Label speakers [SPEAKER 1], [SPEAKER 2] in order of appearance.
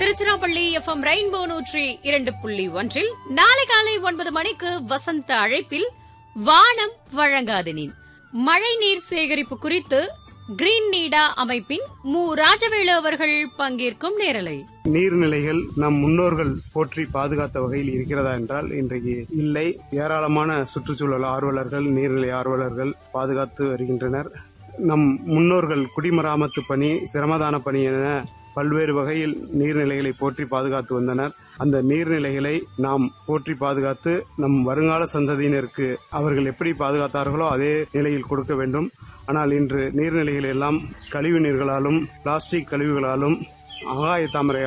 [SPEAKER 1] Tiruchirappalli FM rainbow நூற்றி இரண்டு புள்ளி ஒன்றில் நாளை காலை ஒன்பது மணிக்கு வசந்த அழைப்பில் வானம் வழங்காது நீர் மழைநீர் சேகரிப்பு குறித்து கிரீன் நீடா அமைப்பின் மு ராஜவேலு அவர்கள் பங்கேற்கும் நேரலை
[SPEAKER 2] நீர்நிலைகள் நம் முன்னோர்கள் போற்றி பாதுகாத்த வகையில் இருக்கிறதா என்றால் இன்றைக்கு இல்லை ஏராளமான சுற்றுச்சூழல் ஆர்வலர்கள் நீர்நிலை ஆர்வலர்கள் பாதுகாத்து வருகின்றனர் நம் முன்னோர்கள் குடிமராமத்து பணி சிரமதான பணி என பல்வேறு வகையில் நீர்நிலைகளை போற்றி பாதுகாத்து வந்தனர் அந்த நீர்நிலைகளை நாம் போற்றி பாதுகாத்து நம் வருங்கால சந்ததியினருக்கு அவர்கள் எப்படி பாதுகாத்தார்களோ அதே நிலையில் கொடுக்க வேண்டும் ஆனால் இன்று நீர்நிலைகள் எல்லாம் கழிவு நீர்களாலும் பிளாஸ்டிக் கழிவுகளாலும் ஆகாய தாமரை